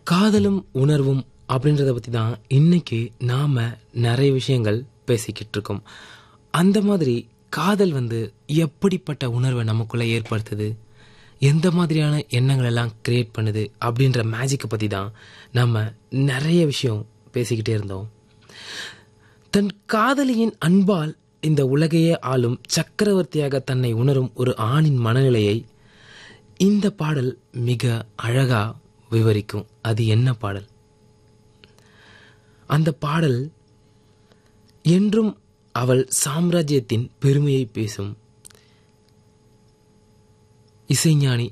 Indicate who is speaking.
Speaker 1: காதலும் உணர்வும் அப்படின்றத பற்றி தான் இன்னைக்கு நாம் நிறைய விஷயங்கள் பேசிக்கிட்டு இருக்கோம் அந்த மாதிரி காதல் வந்து எப்படிப்பட்ட உணர்வை நமக்குள்ளே ஏற்படுத்துது எந்த மாதிரியான எண்ணங்கள் எல்லாம் கிரியேட் பண்ணுது அப்படின்ற மேஜிக்கை பற்றி தான் நம்ம நிறைய விஷயம் பேசிக்கிட்டே இருந்தோம் தன் காதலியின் அன்பால் இந்த உலகையே ஆளும் சக்கரவர்த்தியாக தன்னை உணரும் ஒரு ஆணின் மனநிலையை இந்த பாடல் மிக அழகா விவரிக்கும் அது என்ன பாடல் அந்த பாடல் என்றும் அவள் சாம்ராஜ்யத்தின் பெருமையை பேசும் இசைஞானி